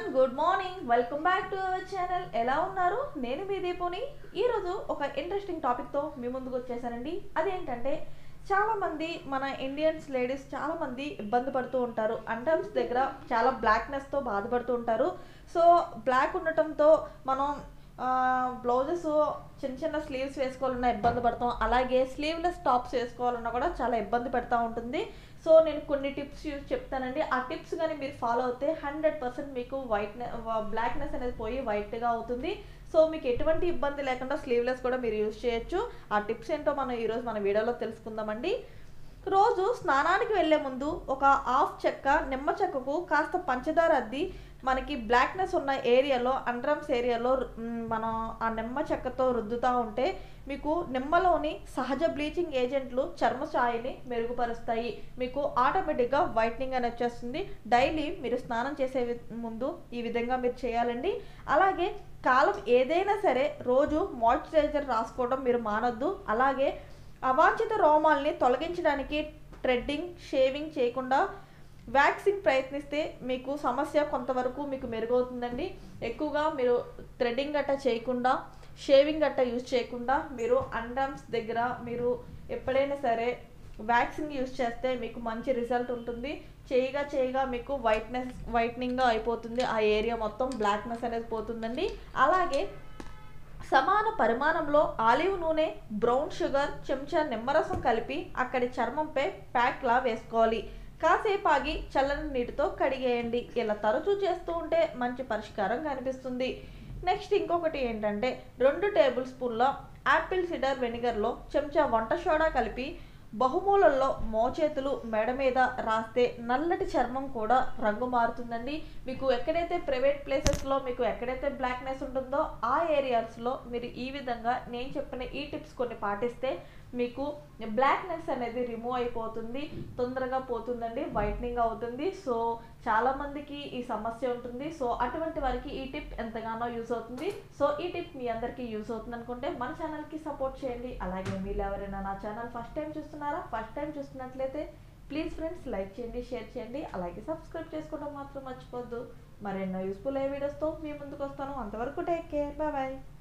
good morning welcome back to our channel ఎలా ఉన్నారు నేను మీ దీపుని ఈరోజు ఒక ఇంట్రెస్టింగ్ టాపిక్తో మీ ముందుకు వచ్చేసానండి అదేంటంటే చాలా మంది మన ఇండియన్స్ లేడీస్ చాలా మంది ఇబ్బంది పడుతూ ఉంటారు అండర్స్ దగ్గర చాలా బ్లాక్నెస్తో బాధపడుతూ ఉంటారు సో బ్లాక్ ఉండటంతో మనం బ్లౌజెస్ చిన్న చిన్న స్లీవ్స్ వేసుకోవాలన్నా ఇబ్బంది పడతాం అలాగే స్లీవ్లెస్ టాప్స్ వేసుకోవాలన్నా కూడా చాలా ఇబ్బంది పెడతా ఉంటుంది సో నేను కొన్ని టిప్స్ యూస్ చెప్తానండి ఆ టిప్స్ కానీ మీరు ఫాలో అవుతే హండ్రెడ్ పర్సెంట్ మీకు వైట్ బ్లాక్నెస్ అనేది పోయి వైట్గా అవుతుంది సో మీకు ఎటువంటి ఇబ్బంది లేకుండా స్లీవ్లెస్ కూడా మీరు యూస్ చేయొచ్చు ఆ టిప్స్ ఏంటో మనం ఈరోజు మన వీడియోలో తెలుసుకుందామండి రోజు స్నానానికి వెళ్ళే ముందు ఒక హాఫ్ చెక్క నిమ్మ చెక్కకు కాస్త పంచదార అద్ది మనకి బ్లాక్నెస్ ఉన్న ఏరియాలో అండ్రమ్స్ ఏరియాలో మ్, మనం ఆ నిమ్మ చెక్కతో రుద్దుతూ ఉంటే మీకు నిమ్మలోని సహజ బ్లీచింగ్ ఏజెంట్లు చర్మ ఛాయని మెరుగుపరుస్తాయి మీకు ఆటోమేటిక్గా వైట్నింగ్ అని వచ్చేస్తుంది డైలీ మీరు స్నానం చేసే వి- ముందు ఈ విధంగా మీరు చేయాలండి అలాగే కాలం ఏదైనా సరే రోజు మాయిశ్చరైజర్ రాసుకోవడం మీరు మానొద్దు అలాగే అవాంఛిత రోమాల్ని తొలగించడానికి ట్రెడ్డింగ్ షేవింగ్ చేయకుండా వ్యాక్సింగ్ ప్రయత్నిస్తే మీకు సమస్య కొంతవరకు మీకు మెరుగవుతుందండి ఎక్కువగా మీరు థ్రెడ్డింగ్ గట్ట చేయకుండా షేవింగ్ గట్ట యూజ్ చేయకుండా మీరు అండమ్స్ దగ్గర మీరు ఎప్పుడైనా సరే వ్యాక్సింగ్ యూజ్ చేస్తే మీకు మంచి రిజల్ట్ ఉంటుంది చేయగా చేయగా మీకు వైట్నెస్ వైట్నింగ్గా అయిపోతుంది ఆ ఏరియా మొత్తం బ్లాక్నెస్ అనేది పోతుందండి అలాగే సమాన పరిమాణంలో ఆలివ్ నూనె బ్రౌన్ షుగర్ చెంచా నిమ్మరసం కలిపి అక్కడి చర్మంపై ప్యాక్లా వేసుకోవాలి కాసేపు ఆగి చల్లని నీటితో కడిగేయండి ఇలా తరచూ చేస్తూ ఉంటే మంచి పరిష్కారం కనిపిస్తుంది నెక్స్ట్ ఇంకొకటి ఏంటంటే రెండు టేబుల్ స్పూన్ల యాపిల్ సిడర్ వెనిగర్లో చెంచా వంట సోడా కలిపి బహుమూలల్లో మోచేతులు మెడ మీద రాస్తే నల్లటి చర్మం కూడా రంగు మారుతుందండి మీకు ఎక్కడైతే ప్రైవేట్ ప్లేసెస్లో మీకు ఎక్కడైతే బ్లాక్నెస్ ఉంటుందో ఆ ఏరియాస్లో మీరు ఈ విధంగా నేను చెప్పిన ఈ టిప్స్ కొన్ని పాటిస్తే మీకు బ్లాక్నెస్ అనేది రిమూవ్ అయిపోతుంది తొందరగా పోతుందండి వైట్నింగ్ అవుతుంది సో చాలా మందికి ఈ సమస్య ఉంటుంది సో అటువంటి వారికి ఈ టిప్ ఎంతగానో యూస్ అవుతుంది సో ఈ టిప్ మీ అందరికీ యూస్ అవుతుంది అనుకుంటే మన ఛానల్కి సపోర్ట్ చేయండి అలాగే మీరు ఎవరైనా నా ఛానల్ ఫస్ట్ టైం చూస్తున్నారా ఫస్ట్ టైం చూస్తున్నట్లయితే ప్లీజ్ ఫ్రెండ్స్ లైక్ చేయండి షేర్ చేయండి అలాగే సబ్స్క్రైబ్ చేసుకోవడం మాత్రం మర్చిపోద్దు మరెన్నో యూస్ఫుల్ అయ్యే వీడియోస్తో మీ ముందుకు వస్తాను అంతవరకు టేక్ కేర్ బాయ్ బాయ్